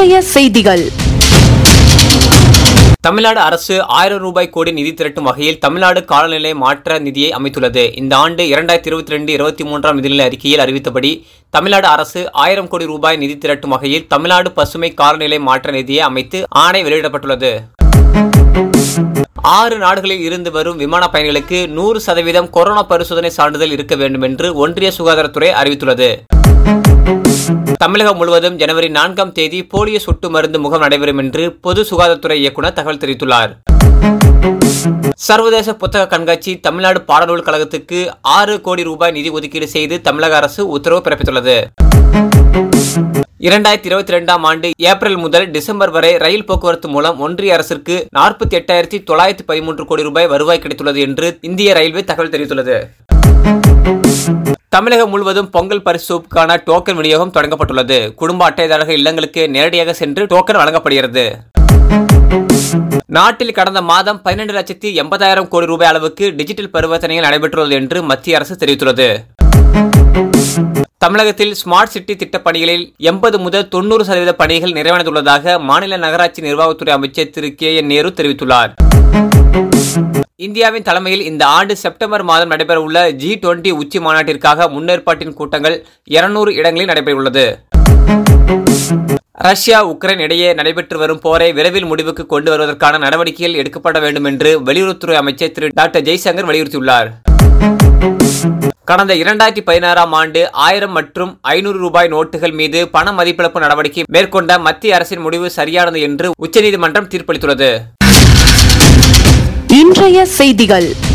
இன்றைய செய்திகள் தமிழ்நாடு அரசு ஆயிரம் ரூபாய் கோடி நிதி திரட்டும் வகையில் தமிழ்நாடு காலநிலை மாற்ற நிதியை அமைத்துள்ளது இந்த ஆண்டு இரண்டாயிரத்தி இருபத்தி ரெண்டு இருபத்தி மூன்றாம் நிதிநிலை அறிக்கையில் அறிவித்தபடி தமிழ்நாடு அரசு ஆயிரம் கோடி ரூபாய் நிதி திரட்டும் வகையில் தமிழ்நாடு பசுமை காலநிலை மாற்ற நிதியை அமைத்து ஆணை வெளியிடப்பட்டுள்ளது ஆறு நாடுகளில் இருந்து வரும் விமான பயணிகளுக்கு நூறு சதவீதம் கொரோனா பரிசோதனை சான்றிதழ் இருக்க வேண்டும் என்று ஒன்றிய சுகாதாரத்துறை அறிவித்துள்ளது தமிழகம் முழுவதும் ஜனவரி நான்காம் தேதி போலியோ சொட்டு மருந்து முகாம் நடைபெறும் என்று பொது சுகாதாரத்துறை இயக்குநர் தகவல் தெரிவித்துள்ளார் சர்வதேச புத்தக கண்காட்சி தமிழ்நாடு பாடநூல் கழகத்துக்கு ஆறு கோடி ரூபாய் நிதி ஒதுக்கீடு செய்து தமிழக அரசு உத்தரவு பிறப்பித்துள்ளது இரண்டாயிரத்தி இருபத்தி ரெண்டாம் ஆண்டு ஏப்ரல் முதல் டிசம்பர் வரை ரயில் போக்குவரத்து மூலம் ஒன்றிய அரசிற்கு நாற்பத்தி எட்டாயிரத்தி தொள்ளாயிரத்தி பதிமூன்று கோடி ரூபாய் வருவாய் கிடைத்துள்ளது என்று இந்திய ரயில்வே தகவல் தெரிவித்துள்ளது தமிழகம் முழுவதும் பொங்கல் பரிசுக்கான டோக்கன் விநியோகம் தொடங்கப்பட்டுள்ளது குடும்ப அட்டைதாரர்கள் இல்லங்களுக்கு நேரடியாக சென்று டோக்கன் வழங்கப்படுகிறது நாட்டில் கடந்த மாதம் பன்னிரண்டு லட்சத்தி எண்பதாயிரம் கோடி ரூபாய் அளவுக்கு டிஜிட்டல் பரிவர்த்தனைகள் நடைபெற்றுள்ளது என்று மத்திய அரசு தெரிவித்துள்ளது தமிழகத்தில் ஸ்மார்ட் சிட்டி திட்டப் பணிகளில் எண்பது முதல் தொண்ணூறு சதவீத பணிகள் நிறைவடைந்துள்ளதாக மாநில நகராட்சி நிர்வாகத்துறை அமைச்சர் திரு கே என் நேரு தெரிவித்துள்ளார் இந்தியாவின் தலைமையில் இந்த ஆண்டு செப்டம்பர் மாதம் நடைபெறவுள்ள ஜி டுவெண்டி உச்சி மாநாட்டிற்காக முன்னேற்பாட்டின் கூட்டங்கள் இருநூறு இடங்களில் நடைபெறவுள்ளது ரஷ்யா உக்ரைன் இடையே நடைபெற்று வரும் போரை விரைவில் முடிவுக்கு கொண்டு வருவதற்கான நடவடிக்கைகள் எடுக்கப்பட வேண்டும் என்று வெளியுறவுத்துறை அமைச்சர் திரு டாக்டர் ஜெய்சங்கர் வலியுறுத்தியுள்ளார் கடந்த இரண்டாயிரத்தி பதினாறாம் ஆண்டு ஆயிரம் மற்றும் ஐநூறு ரூபாய் நோட்டுகள் மீது பண மதிப்பிழப்பு நடவடிக்கை மேற்கொண்ட மத்திய அரசின் முடிவு சரியானது என்று உச்சநீதிமன்றம் தீர்ப்பளித்துள்ளது இன்றைய செய்திகள்